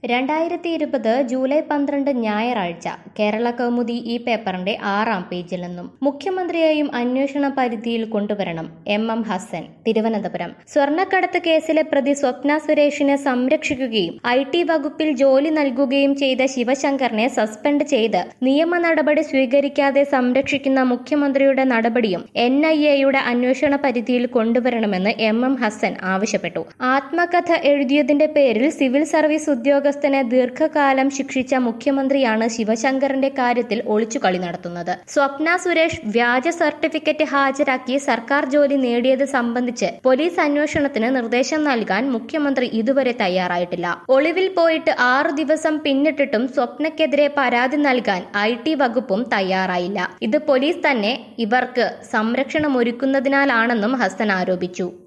രണ്ടായിരത്തി ഇരുപത് ജൂലൈ പന്ത്രണ്ട് ഞായറാഴ്ച കേരള കൗമുദി ഈ പേപ്പറിന്റെ ആറാം പേജിൽ നിന്നും മുഖ്യമന്ത്രിയെയും അന്വേഷണ പരിധിയിൽ കൊണ്ടുവരണം എം എം ഹസൻ തിരുവനന്തപുരം സ്വർണ്ണക്കടത്ത് കേസിലെ പ്രതി സ്വപ്ന സുരേഷിനെ സംരക്ഷിക്കുകയും ഐ ടി വകുപ്പിൽ ജോലി നൽകുകയും ചെയ്ത ശിവശങ്കറിനെ സസ്പെൻഡ് ചെയ്ത് നിയമ നടപടി സ്വീകരിക്കാതെ സംരക്ഷിക്കുന്ന മുഖ്യമന്ത്രിയുടെ നടപടിയും എൻ ഐ എയുടെ അന്വേഷണ പരിധിയിൽ കൊണ്ടുവരണമെന്ന് എം എം ഹസൻ ആവശ്യപ്പെട്ടു ആത്മകഥ എഴുതിയതിന്റെ പേരിൽ സിവിൽ സർവീസ് ഉദ്യോഗസ്ഥനെ ദീർഘകാലം ശിക്ഷിച്ച മുഖ്യമന്ത്രിയാണ് ശിവശങ്കറിന്റെ കാര്യത്തിൽ ഒളിച്ചുകളി നടത്തുന്നത് സ്വപ്ന സുരേഷ് വ്യാജ സർട്ടിഫിക്കറ്റ് ഹാജരാക്കി സർക്കാർ ജോലി നേടിയത് സംബന്ധിച്ച് പോലീസ് അന്വേഷണത്തിന് നിർദ്ദേശം നൽകാൻ മുഖ്യമന്ത്രി ഇതുവരെ തയ്യാറായിട്ടില്ല ഒളിവിൽ പോയിട്ട് ആറു ദിവസം പിന്നിട്ടിട്ടും സ്വപ്നയ്ക്കെതിരെ പരാതി നൽകാൻ ഐ ടി വകുപ്പും തയ്യാറായില്ല ഇത് പോലീസ് തന്നെ ഇവർക്ക് സംരക്ഷണം ഒരുക്കുന്നതിനാലാണെന്നും ഹസൻ ആരോപിച്ചു